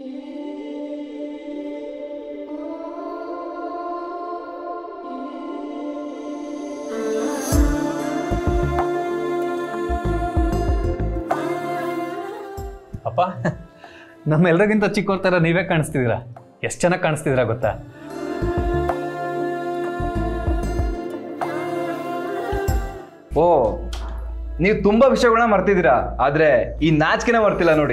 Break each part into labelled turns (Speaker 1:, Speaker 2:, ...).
Speaker 1: ಅಪ್ಪ ನಮ್ಮೆಲ್ಲರಿಗಿಂತ ಚಿಕ್ಕವ್ರ ಥರ ನೀವೇ ಕಾಣಿಸ್ತಿದ್ದೀರಾ ಎಷ್ಟು ಚೆನ್ನಾಗಿ ಕಾಣಿಸ್ತಿದ್ದೀರಾ ಗೊತ್ತಾ
Speaker 2: ಓ ನೀವು ತುಂಬಾ ವಿಷಯಗಳನ್ನ ಮರ್ತಿದ್ದೀರಾ ಆದ್ರೆ ಈ ನಾಚಿಕೆನ ಮರ್ತಿಲ್ಲ ನೋಡಿ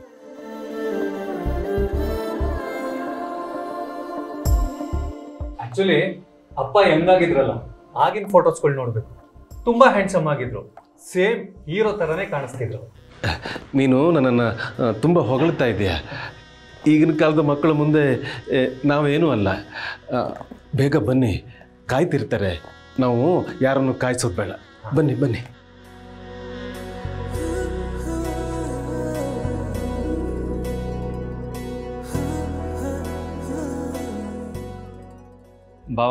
Speaker 1: ಆಕ್ಚುಲಿ ಅಪ್ಪ ಹೆಂಗಾಗಿದ್ರಲ್ಲ ಆಗಿನ ಫೋಟೋಸ್ಗಳು ನೋಡ್ಬೇಕು ತುಂಬಾ ಹ್ಯಾಂಡ್ಸಮ್ ಆಗಿದ್ರು ಸೇಮ್ ಹೀರೋ ಥರನೇ ಕಾಣಿಸ್ತಿದ್ರು
Speaker 3: ನೀನು ನನ್ನನ್ನು ತುಂಬ ಹೊಗಳ್ತಾ ಇದೆಯಾ ಈಗಿನ ಕಾಲದ ಮಕ್ಕಳ ಮುಂದೆ ಎ, ನಾವೇನೂ ಅಲ್ಲ ಆ, ಬೇಗ ಬನ್ನಿ ಕಾಯ್ತಿರ್ತಾರೆ ನಾವು ಯಾರನ್ನು ಕಾಯಿಸೋದು ಬೇಡ ಬನ್ನಿ ಬನ್ನಿ
Speaker 4: ಬಾವ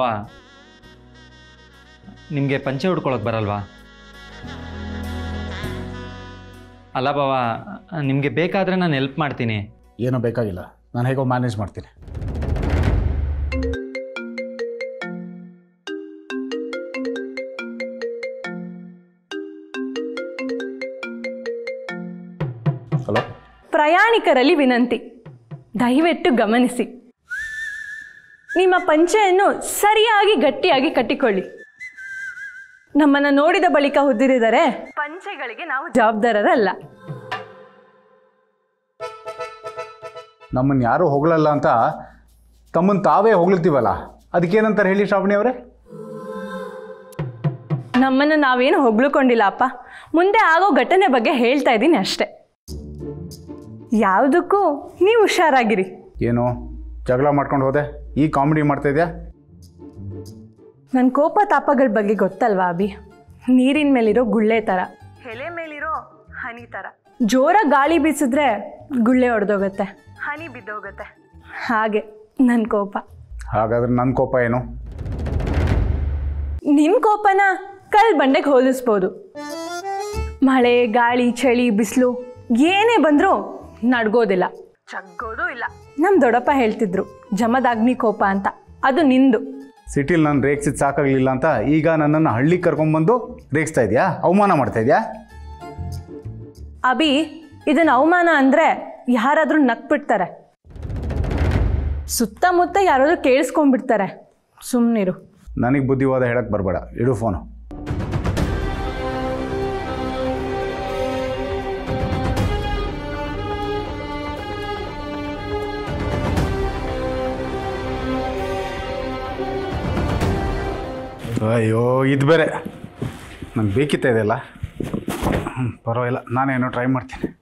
Speaker 4: ನಿಮಗೆ ಪಂಚೆ ಉಡ್ಕೊಳಕ್ಕೆ ಬರಲ್ವಾ ಅಲ್ಲ ಬಾವ ನಿಮಗೆ ಬೇಕಾದರೆ ನಾನು ಹೆಲ್ಪ್ ಮಾಡ್ತೀನಿ
Speaker 5: ಏನೂ ಬೇಕಾಗಿಲ್ಲ ನಾನು ಹೇಗೋ ಮ್ಯಾನೇಜ್ ಮಾಡ್ತೀನಿ ಹಲೋ
Speaker 6: ಪ್ರಯಾಣಿಕರಲ್ಲಿ ವಿನಂತಿ ದಯವಿಟ್ಟು ಗಮನಿಸಿ ನಿಮ್ಮ ಪಂಚೆಯನ್ನು ಸರಿಯಾಗಿ ಗಟ್ಟಿಯಾಗಿ ಕಟ್ಟಿಕೊಳ್ಳಿ ನಮ್ಮನ್ನು ನೋಡಿದ ಬಳಿಕ ಹುದ್ದಿರಿದರೆ ಪಂಚೆಗಳಿಗೆ ನಾವು ಜವಾಬ್ದಾರರಲ್ಲ
Speaker 5: ನಮ್ಮನ್ನು ಯಾರೂ ಹೊಗಳಲ್ಲ ಅಂತ ತಮ್ಮನ್ನು ತಾವೇ ಹೊಗಳ್ತೀವಲ್ಲ ಅದಕ್ಕೇನಂತಾರೆ ಹೇಳಿ ಶ್ರಾವಣಿ ಅವರೇ
Speaker 6: ನಮ್ಮನ್ನು ನಾವೇನು ಹೊಗಳುಕೊಂಡಿಲ್ಲ ಅಪ್ಪ ಮುಂದೆ ಆಗೋ ಘಟನೆ ಬಗ್ಗೆ ಹೇಳ್ತಾ ಇದ್ದೀನಿ ಅಷ್ಟೆ ಯಾವುದಕ್ಕೂ ನೀವು ಹುಷಾರಾಗಿರಿ
Speaker 5: ಏನು ಜಗಳ ಮಾಡ್ಕೊಂಡು ಹೋದೆ ಈ ಕಾಮಿಡಿ ಮಾಡ್ತಾ ಇದೆಯಾ
Speaker 6: ನನ್ನ ಕೋಪ ತಾಪಗಳ ಬಗ್ಗೆ ಗೊತ್ತಲ್ವಾ ಅಭಿ ನೀರಿನ ಮೇಲಿರೋ ಗುಳ್ಳೆ ಥರ ಎಲೆ ಮೇಲಿರೋ ಹನಿ ಥರ ಜೋರ ಗಾಳಿ ಬೀಸಿದ್ರೆ ಗುಳ್ಳೆ ಒಡೆದೋಗುತ್ತೆ ಹನಿ ಬಿದ್ದೋಗುತ್ತೆ ಹಾಗೆ ನನ್ನ ಕೋಪ
Speaker 5: ಹಾಗಾದ್ರೆ ನನ್ನ ಕೋಪ ಏನು
Speaker 6: ನಿಮ್ಮ ಕೋಪನ ಕಲ್ ಬಂಡೆಗೆ ಹೋಲಿಸ್ಬೋದು ಮಳೆ ಗಾಳಿ ಚಳಿ ಬಿಸಿಲು ಏನೇ ಬಂದರೂ ನಡ್ಗೋದಿಲ್ಲ ಚಗ್ಗೋದು ಇಲ್ಲ ನಮ್ಮ ದೊಡ್ಡಪ್ಪ ಹೇಳ್ತಿದ್ರು ಜಮದಾಗ್ನಿ ಕೋಪ ಅಂತ ಅದು ನಿಂದು
Speaker 5: ಸಿಟಿಲಿ ನಾನು ರೇಗ್ಸಿದ್ ಸಾಕಾಗಲಿಲ್ಲ ಅಂತ ಈಗ ನನ್ನನ್ನು ಹಳ್ಳಿಗೆ ಕರ್ಕೊಂಡ್ಬಂದು ರೇಗಿಸ್ತಾ ಇದೆಯಾ ಅವಮಾನ ಮಾಡ್ತಾ ಇದೆಯಾ
Speaker 6: ಅಭಿ ಇದನ್ನ ಅವಮಾನ ಅಂದರೆ ಯಾರಾದರೂ ನಕ್ಬಿಡ್ತಾರೆ ಸುತ್ತಮುತ್ತ ಯಾರಾದರೂ ಕೇಳಿಸ್ಕೊಂಡ್ಬಿಡ್ತಾರೆ ಸುಮ್ಮನಿರು
Speaker 5: ನನಗೆ ಬುದ್ಧಿವಾದ ಹೇಳಕ್ಕೆ ಬರಬೇಡ ಇಡು ಫೋನು ಅಯ್ಯೋ ಇದು ಬೇರೆ ನಂಗೆ ಬೇಕಿತ್ತ ಇದೆಲ್ಲ ಹ್ಞೂ ಪರವಾಗಿಲ್ಲ ನಾನೇನೋ ಟ್ರೈ ಮಾಡ್ತೀನಿ